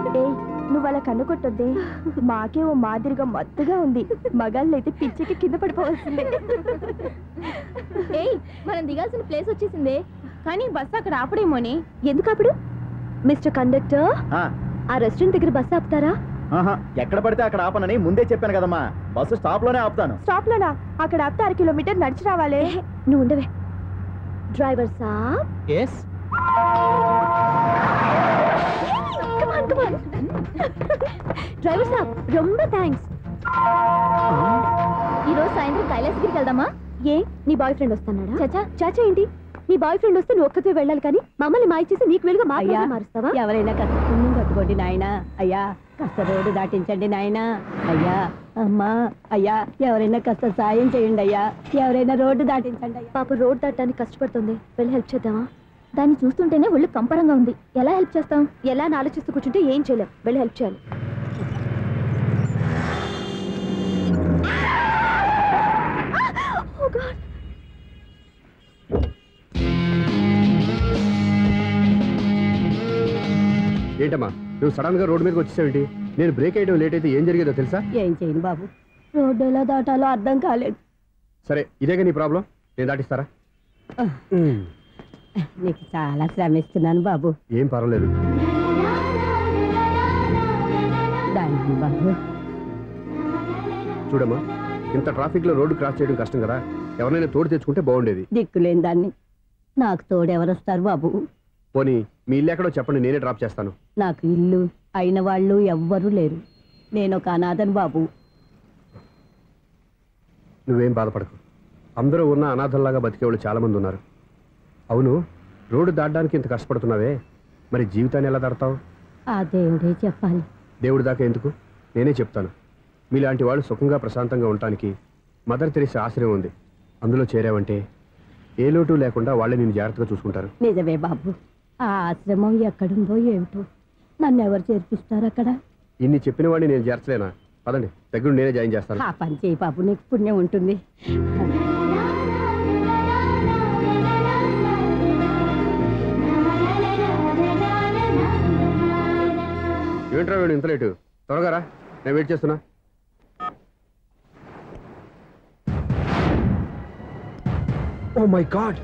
ఏయ్ నువ్వు అలా కన్నుకొట్టొద్దే మాకే ఓ మాదిరిగా మత్తుగా ఉంది మగాళ్ళైతే పిచ్చికి కింద పడిపోవాల్సిందే ఏయ్ మనం దిగాల్సిన ప్లేస్ వచ్చేసిందే కానీ బస్సు అక్కడ ఆపడేమోని ఎందుకు అప్పుడు మిస్టర్ కండక్టర్ ఆ, ఆ రెస్టారెంట్ దగ్గర బస్సు ఆపుతారా ఆహా, ఎక్కడ పడితే అక్కడ ఆపనని ముందే చెప్పాను కదమ్మా బస్సు స్టాప్ లోనే ఆపుతాను స్టాప్ లోనా అక్కడ ఆపితే అర కిలోమీటర్ నడిచి రావాలి ఏహే, నువ్వు ఉండవే డ్రైవర్ సాబ్ ఎస్ డ్రైవర్ సాబ్ రొంబ థ్యాంక్స్ ఈ రోజు సాయంత్రం కైలాసగిరికి వెళ్దామా ఏ నీ బాయ్ ఫ్రెండ్ వస్తున్నాడా చాచా చాచా ఏంటి నీ బాయ్ ఫ్రెండ్ వస్తే నువ్వు ఒక్కతే వెళ్ళాలి కానీ మమ్మల్ని మాయ చేసి నీకు వెలుగా మా అయ్యా. ప్రోగ్రాం మారుస్తావా ఎవరైనా కాస్త పుణ్యం కట్టుకోండి నాయనా అయ్యా కాస్త రోడ్డు దాటించండి నాయనా అయ్యా అమ్మా అయ్యా ఎవరైనా కాస్త సాయం చేయండి అయ్యా ఎవరైనా రోడ్డు దాటించండి అయ్యా పాప రోడ్ దాటడానికి కష్టపడుతుంది వెళ్ళి హెల్ప్ చేద్దామా దాన్ని చూస్తుంటేనే ఒళ్ళు కంపరంగా ఉంది ఎలా హెల్ప్ చేస్తాం ఎలా అని ఆలోచిస్తూ కూర్చుంటే ఏం చేయలేం వెళ్ళి హెల్ప్ చేయాలి Oh God. ఏంటమ్మా నువ్వు సడన్ గా రోడ్డు మీదకి వచ్చేసావేంటి నేను బ్రేక్ అయ్యడం లేట్ అయితే ఏం జరిగేదో తెలుసా ఏం చేయను బాబు రోడ్డు ఎలా దాటాలో అర్థం కాలేదు సరే ఇదేగా నీ ప్రాబ్లం నేను దాటిస్తారా ఉమ్, నీకు చాలా శ్రమిస్తున్నాను బాబు ఏం పర్వాలేదు దానికి బాబు చూడమ్మా ఇంత ట్రాఫిక్ లో రోడ్డు క్రాస్ చేయడం కష్టం కదా ఎవరైనా తోడు తెచ్చుకుంటే బాగుండేది దిక్కులేని దాన్ని నాకు తోడెవరొస్తారు బాబు పోనీ మీ ఇల్లు ఎక్కడో చెప్పండి నేనే డ్రాప్ చేస్తాను నాకు ఇల్లు అయిన వాళ్ళు ఎవ్వరూ లేరు నేను ఒక అనాథను బాబు నువ్వేం బాధపడకు అందరూ ఉన్న అనాథల్లాగా బతికేవాళ్ళు చాలా మంది ఉన్నారు అవును రోడ్డు దాటడానికి ఇంత కష్టపడుతున్నావే మరి జీవితాన్ని ఎలా దాడతావు ఆ దేవుడే చెప్పాలి దేవుడి దాకా ఎందుకు నేనే చెప్తాను మీలాంటి వాళ్ళు సుఖంగా ప్రశాంతంగా ఉండటానికి మదర్ తెరిసే ఆశ్రయం ఉంది అందులో చేరావంటే ఏ లోటు లేకుండా వాళ్ళే నేను జాగ్రత్తగా చూసుకుంటారు నిజమే బాబు ఆ ఆశ్రమం ఎక్కడుందో ఏమిటో నన్ను ఎవరు చేర్పిస్తారు అక్కడ ఇన్ని చెప్పిన వాడిని నేను చేర్చలేనా పదండి దగ్గర నేనే జాయిన్ చేస్తాను ఆ పని చేయి బాబు నీకు పుణ్యం ఉంటుంది ఏంట్రా వీడు ఇంత లేటు త్వరగా రా నేను వెయిట్ చేస్తున్నా ఓ మై గాడ్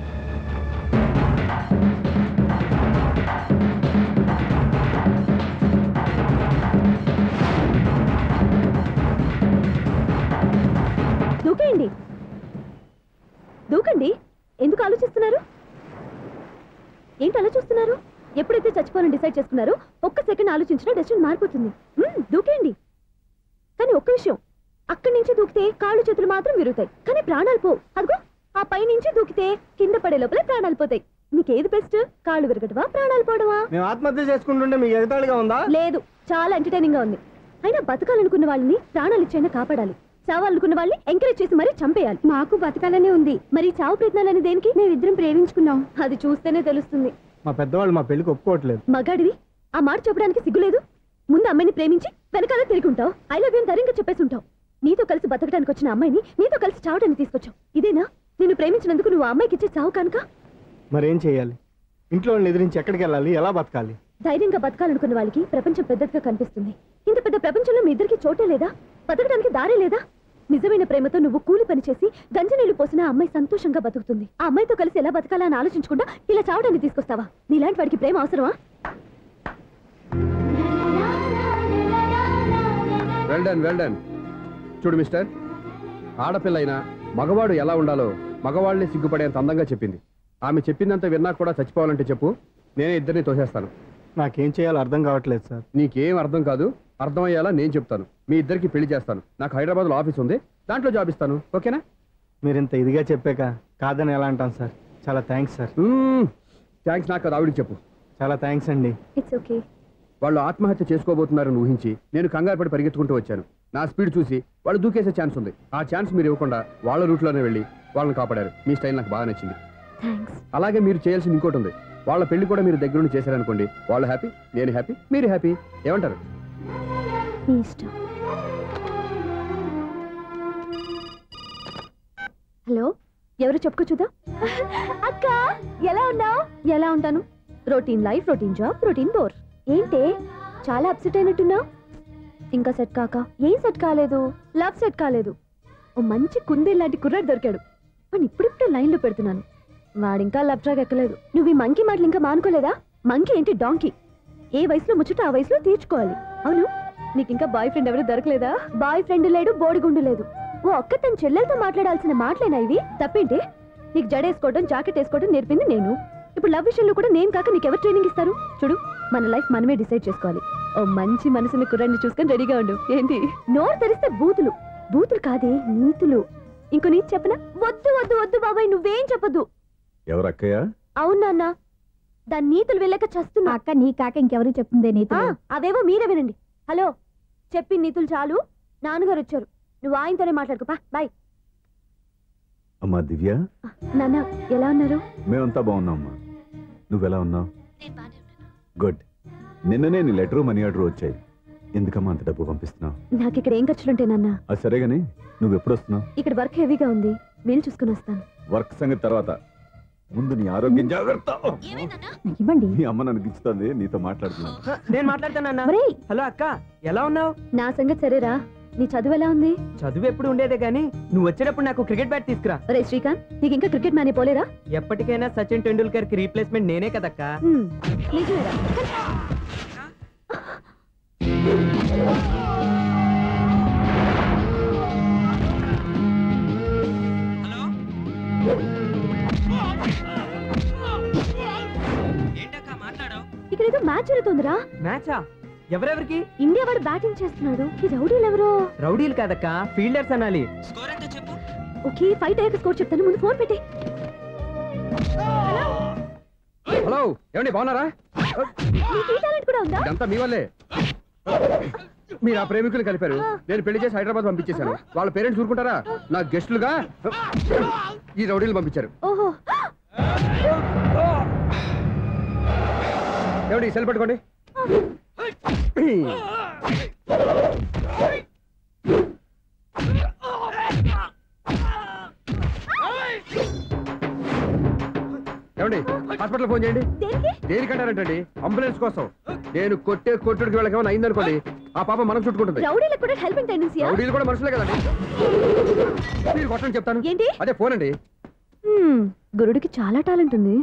దూకేయండి దూకండి ఎందుకు ఆలోచిస్తున్నారు ఏంటి అలా చూస్తున్నారు ఎప్పుడైతే చచ్చిపోవాలని డిసైడ్ చేసుకున్నారో ఒక్క సెకండ్ ఆలోచించినా డెసిషన్ మారిపోతుంది మ్మ్, దూకేయండి కానీ ఒక్క విషయం అక్కడి నుంచి దూకితే కాళ్ళు చేతులు మాత్రం విరుగుతాయి కానీ ప్రాణాలు పోవు అదిగో ఆ పై నుంచి దూకితే కింద పడే లోపల ప్రాణాలు పోతాయి నీకేది బెస్ట్ కాళ్ళు విరగటవా ప్రాణాలు పోవడమా మేము ఆత్మహత్య చేసుకుంటుంటే మీకు ఎగతాళిగా ఉందా లేదు చాలా ఎంటర్టైనింగ్ గా ఉంది అయినా బతకాలనుకున్న వాళ్ళని ప్రాణాలు ఇచ్చైనా కాపాడాలి చావాలనుకున్న వాళ్ళని ఎంకరేజ్ చేసి మరీ చంపేయాలి మాకు బతకాలనే ఉంది మరి చావు ప్రయత్నాలని దేనికి మేమిద్దరం ప్రేమించుకున్నాం అది చూస్తేనే తెలుస్తుంది మా పెద్దవాళ్ళు మా పెళ్లికి ఒప్పుకోవట్లేదు మగాడివి ఆ మాట చెప్పడానికి సిగ్గులేదు ముందు అమ్మాయిని ప్రేమించి వెనకాల తిరిగి ఉంటావు ఐ లవ్ యూ ధైర్యంగా చెప్పేసి ఉంటావు నీతో కలిసి బతకడానికి వచ్చిన అమ్మాయిని నీతో కలిసి చావడానికి తీసుకొచ్చావు ఇదేనా నిన్ను ప్రేమించినందుకు నువ్వు ఆ అమ్మాయికి ఇచ్చే చావు కనుక మరేం చేయాలి ఇంట్లో వాళ్ళని ఎదిరించి ఎక్కడికి వెళ్ళాలి ఎలా బతకాలి ధైర్యంగా బతకాలనుకున్న వాళ్ళకి ప్రపంచం పెద్దదిగా కనిపిస్తుంది ఇంత పెద్ద ప్రపంచంలో మీ ఇద్దరికి చోటే లేదా బతకడానికి దారే లేదా నిజమైన ప్రేమతో నువ్వు కూలి పని చేసి గంజనీళ్లు పోసిన ఆ అమ్మాయి సంతోషంగా బతుకుతుంది ఆ అమ్మాయితో కలిసి ఎలా బతకాలా అని ఆలోచించకుండా ఇలా చావడానికి తీసుకొస్తావా నీలాంటి వాడికి ప్రేమ అవసరమా వెల్ డన్ వెల్ డన్ చూడు మిస్టర్ ఆడపిల్ల అయినా మగవాడు ఎలా ఉండాలో మగవాళ్ళని సిగ్గుపడేంత అందంగా చెప్పింది ఆమె చెప్పిందంత విన్నా కూడా చచ్చిపోవాలంటే చెప్పు నేనే ఇద్దరిని తోసేస్తాను నాకేం చేయాలో అర్థం కావట్లేదు సార్ నీకేం అర్థం కాదు అర్థమయ్యేలా నేను చెప్తాను మీ ఇద్దరికి పెళ్లి చేస్తాను నాకు హైదరాబాద్లో ఆఫీస్ ఉంది దాంట్లో జాబ్ ఇస్తాను ఓకేనా మీరు ఇంత ఇదిగా చెప్పాక కాదని ఎలా అంటాను సార్ చాలా థ్యాంక్స్ సార్ థ్యాంక్స్ నాకు అది ఆవిడకి చెప్పు చాలా థ్యాంక్స్ అండి ఇట్స్ ఓకే వాళ్ళు ఆత్మహత్య చేసుకోబోతున్నారని ఊహించి నేను కంగారు పడి పరిగెత్తుకుంటూ వచ్చాను నా స్పీడ్ చూసి వాళ్ళు దూకేసే ఛాన్స్ ఉంది ఆ ఛాన్స్ మీరు ఇవ్వకుండా వాళ్ళ రూట్లోనే వెళ్ళి వాళ్ళని కాపాడారు మీ స్టైల్ నాకు బాగా నచ్చింది థ్యాంక్స్ అలాగే మీరు చేయాల్సింది ఇంకోటి ఉంది వాళ్ళ పెళ్లి కూడా మీరు దగ్గరుండి చేశారనుకోండి వాళ్ళు హ్యాపీ నేను హ్యాపీ మీరు హ్యాపీ ఏమంటారు నీ ఇష్టం హలో ఎవరు చెప్పుకో చూద్దాం అక్క ఎలా ఉన్నావు ఎలా ఉంటాను routine life routine job routine bore ఏంటే చాలా అప్సెట్ అయినట్టున్నావు ఇంకా సెట్ కాక ఏం సెట్ కాలేదు లవ్ సెట్ కాలేదు ఓ మంచి కుందే లాంటి కుర్రాడు దొరికాడు వాడిని ఇప్పుడిప్పుడే లైన్లో పెడుతున్నాను వాడు ఇంకా లవ్ ట్రాక్ ఎక్కలేదు నువ్వు ఈ మంకీ మాటలు ఇంకా మానుకోలేదా మంకీ ఏంటి డాంకీ ఏ వయసులో ముచ్చట ఆ వయసులో తీర్చుకోవాలి అవును నీకు ఇంకా బాయ్ ఫ్రెండ్ ఎవరు దొరకలేదా బాయ్ ఫ్రెండ్ లేడు బోడిగుండు లేదు ఓ ఒక్క తన చెల్లెలతో మాట్లాడాల్సిన మాటలేనా ఇవి తప్పేంటి నీకు జడేసుకోవడం జాకెట్ వేసుకోవడం నేర్పింది నేను ఇప్పుడు లవ్ విషయంలో కూడా నేను కాక నీకు ఎవరు ట్రైనింగ్ ఇస్తారు చూడు మన లైఫ్ మనమే డిసైడ్ చేసుకోవాలి ఓ మంచి మనసుని కుర్రాన్ని చూసుకొని రెడీగా ఉండు ఏంటి నోరు తెరిస్తే బూతులు బూతులు కాదే నీతులు ఇంకో నీతి చెప్పనా వద్దు వద్దు వద్దు బాబాయ్ నువ్వేం చెప్పొద్దు ఎవరు అక్కయ్య అవును నాన్న దాని నీతులు వెళ్ళక చస్తున్నా అక్క నీ కాక ఇంకెవరు చెప్తుంది నీతో ఆ, అవేవో మీరే వినండి హలో చెప్పి నీతులు చాలు నాన్నగారు వచ్చారు నువ్వు ఆయనతోనే మాట్లాడుకోపా బాయ్ అమ్మా దివ్య నాన్న ఎలా ఉన్నారు మేమంతా బాగున్నాం అమ్మా నువ్వెలా ఉన్నావు గుడ్ నిన్ననే నీ లెటరు మనీ ఆర్డర్ వచ్చాయి ఎందుకమ్మా అంత డబ్బు పంపిస్తున్నావు నాకు ఇక్కడ ఏం ఖర్చులుంటాయి నాన్న అది సరే గానీ నువ్వు ఎప్పుడు వస్తున్నావు ఇక్కడ వర్క్ హెవీగా ఉంది వీలు చూసుకుని వస్తాను వర్క్ సంగతి తర్వాత ముందు నీ ఆరోగ్యం జాగ్రత్త నాకు ఇవ్వండి మీ అమ్మ నన్ను గిచ్చుతుంది నీతో మాట్లాడుతున్నాను నేను మాట్లాడతానన్నా ఒరేయ్, హలో అక్క ఎలా ఉన్నావు నా సంగతి సరేరా నీ చదువు ఎలా ఉంది చదువు ఎప్పుడు ఉండేదే గానీ నువ్వు వచ్చేటప్పుడు నాకు క్రికెట్ బ్యాట్ తీసుకురా రే శ్రీకాంత్ నీకు ఇంకా క్రికెట్ మ్యానే పోలేరా ఎప్పటికైనా సచిన్ టెండూల్కర్ కి రీప్లేస్మెంట్ నేనే కదక్క హ్మ్, నిజమేరా ఏంటక్క మాట్లాడావు ఇక్కడ ఏదో మ్యాచ్ జరుగుతుందిరా మ్యాచా ఎవరెవరికి ఇండియా వాడు బ్యాటింగ్ చేస్తున్నాడు ఈ రౌడీలు ఎవరో రౌడీలు కాదక్క ఫీల్డర్స్ అనాలి స్కోర్ ఎంత చెప్పు ఓకే ఫైట్ అయ్యాక స్కోర్ చెప్తాను ముందు ఫోన్ పెట్టి హలో ఏమండి బాగున్నారా నీకు ఈ టాలెంట్ కూడా ఉందా ఇదంతా మీ వల్లే మీరు ఆ ప్రేమికులు కలిపారు నేను పెళ్లి చేసి హైదరాబాద్ పంపించేశాను వాళ్ళ పేరెంట్స్ ఊరుకుంటారా నా గెస్టులుగా ఈ రౌడీలు పంపించారు ఓహో ఏమండి ఈ సెల్ పెట్టుకోండి ఏమండి హాస్పిటల్ ఫోన్ చేయండి దేనికి దేనికంటారంటండి అంబులెన్స్ కోసం నేను కొట్టే కొట్టుడికి వెళ్ళకి ఏమైనా అయిందనుకోండి ఆ పాప మనం చుట్టుకుంటుంది రౌడీలకు కూడా హెల్పింగ్ టెండెన్సీయా రౌడీలు కూడా మనుషులే కదండి మీరు కొట్టండి చెప్తాను ఏంటి అదే ఫోన్ అండి హ్మ్, గురుడికి చాలా టాలెంట్ ఉంది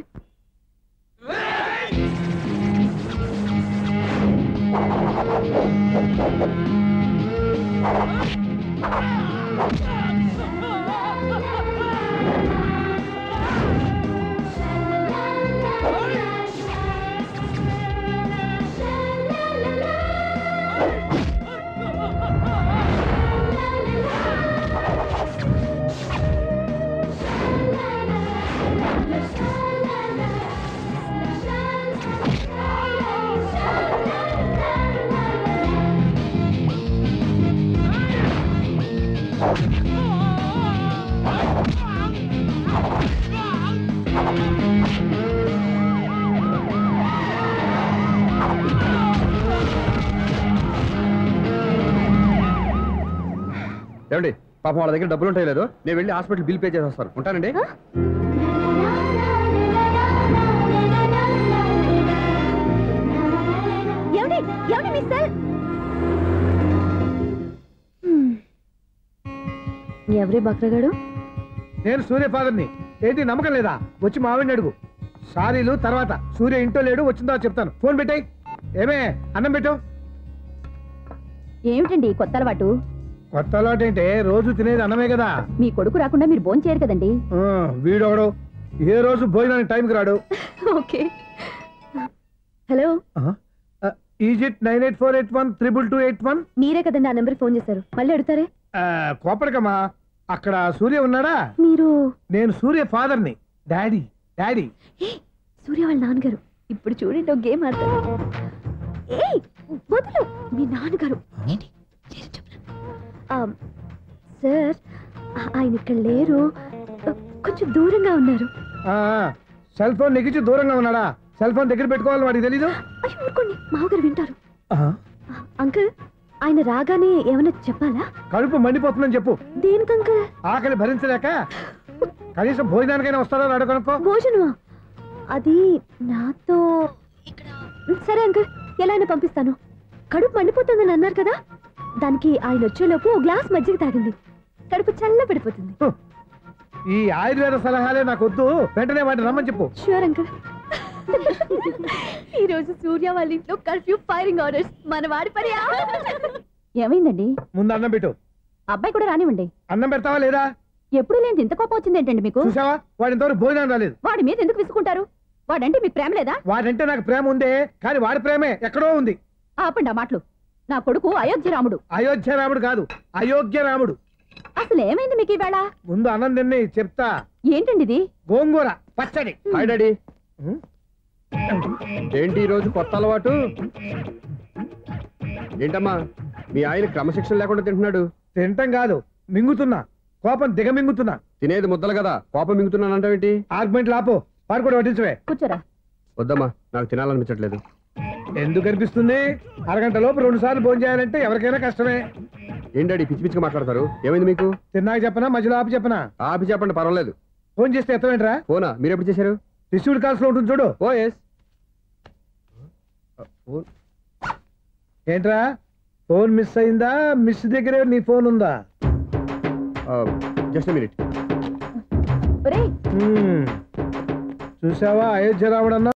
ఏమండి పాపం వాళ్ళ దగ్గర డబ్బులు ఉంటాయి లేదు నేను వెళ్ళి హాస్పిటల్ బిల్ పే చేసి వస్తాను ఉంటానండి ఏమండి ఏమండి మీ సెల్ ఎవరి బక్రగాడు నేను సూర్య ఫాదర్ని ఏంటి నమ్మకం లేదా వచ్చి మావిడిని అడుగు సారీలు తర్వాత సూర్య ఇంట్లో లేడు వచ్చిందో చెప్తాను ఫోన్ పెట్టాయి ఏమే అన్నం పెట్టు ఏమిటండి కొత్త అలవాటు కొత్త అలవాటు ఏంటే రోజు తినేది అన్నమే కదా మీ కొడుకు రాకుండా మీరు భోంచేయరు చేయరు కదండి ఆ, వీడొకడు ఏ రోజు భోజనానికి టైంకి రాడు okay hello is it nine eight four eight one triple two eight one మీరే కదండి ఆ నెంబర్ ఫోన్ చేశారు మళ్ళీ అడుగుతారే కోపడకమ్మా అక్కడ సూర్య ఉన్నాడా మీరు నేను సూర్య ఫాదర్ని డాడీ డాడీ ఏ సూర్య వాళ్ళ నాన్నగారు ఇప్పుడు చూడండి ఒక గేమ్ ఆడతారు ఏయ్ వదులు మీ నాన్నగారు చేసి చెప్పనా? ఆ, సార్ ఆ- ఆయన ఇక్కడ లేరు ఆ, కొంచెం దూరంగా ఉన్నారు సెల్ ఫోన్ నెగిచి దూరంగా ఉన్నాడా సెల్ ఫోన్ దగ్గర పెట్టుకోవాలని వాడికి తెలీదు అయ్యో ఊరుకోండి మామగారు వింటారు ఆ, అంకుల్ ఆయన రాగానే ఏమైనా చెప్పాలా కడుపు మండిపోతుందని చెప్పు దేనికి అంకుల్ ఆకలి భరించలేక కనీసం భోజనానికైనా వస్తాడో రాడు కనుక్కో భోజనమా అది నాతో ఇక్కడ సరే అంకుల్ ఎలా అయినా పంపిస్తాను కడుపు మండిపోతుందని అన్నారు కదా దానికి ఆయన వచ్చేలోపు ఓ గ్లాస్ మజ్జిగ తాగింది కడుపు చల్ల పడిపోతుంది ఈ ఆయుర్వేద సలహాలే నాకు వద్దు వెంటనే వాటిని రమ్మని చెప్పు షూర్ అంకుల్ ఈ రోజు సూర్య వాళ్ళ ఇంట్లో కర్ఫ్యూ ఫైరింగ్ ఆర్డర్స్ మన వాడి పని ఏమైందండి ముందు అన్నం పెట్టు అబ్బాయి కూడా రానివ్వండి అన్నం పెడతావా లేదా ఎప్పుడు లేని ఇంత కోపం వచ్చింది ఏంటండి మీకు చూసావా వాడి ఇంతవరకు భోజనం రాలేదు వాడి మీద ఎందుకు విసుకుంటారు వాడంటే మీకు ప్రేమ లేదా వాడంటే నాకు ప్రేమ ఉందే కానీ వాడి ప్రేమే ఎక్కడో ఉంది ఆపండి ఆ మాటలు నా కొడుకు అయోధ్య రాముడు అయోధ్య రాముడు కాదు అయోగ్య రాముడు అసలు ఏమైంది మీకు ఈవేళ ముందు అన్నం తిని చెప్తా ఏంటండి ఇది గోంగూర పచ్చడి హాయ్ డాడీ ఉం? ఏంటి ఈ రోజు కొత్త అలవాటు ఏంటమ్మా మీ ఆయన క్రమశిక్షణ లేకుండా తింటున్నాడు తింటం కాదు మింగుతున్నా కోపం దిగ మింగుతున్నా తినేది ముద్దలు కదా కోపం మింగుతున్నానంటావేంటి ఆర్గ్మెంట్ లాపో వాడు కూడా వడ్డించవే కూర్చోరా వద్దమ్మా నాకు తినాలనిపించట్లేదు ఎందుకు అనిపిస్తుంది అరగంట లోపు రెండు సార్లు భోజనం చేయాలంటే ఎవరికైనా కష్టమే ఏం డాడీ పిచ్చి పిచ్చిగా మాట్లాడతారు ఏమైంది మీకు తిన్నాక చెప్పనా మధ్యలో ఆపి చెప్పనా ఆపి చెప్పండి పర్వాలేదు ఫోన్ చేస్తే ఎత్తమేంట్రా ఫోనా మీరు ఎప్పుడు చేశారు రిసీవ్డ్ కాల్స్ లో ఉంటుంది చూడు ఓ ఎస్ ఏంట్రా ఫోన్ మిస్ అయిందా మిస్ దగ్గరే నీ ఫోన్ ఉందా జస్ట్ మినిట్ ఒరేయ్ హ్మ్. చూసావా అయోధ్య రాముడన్నా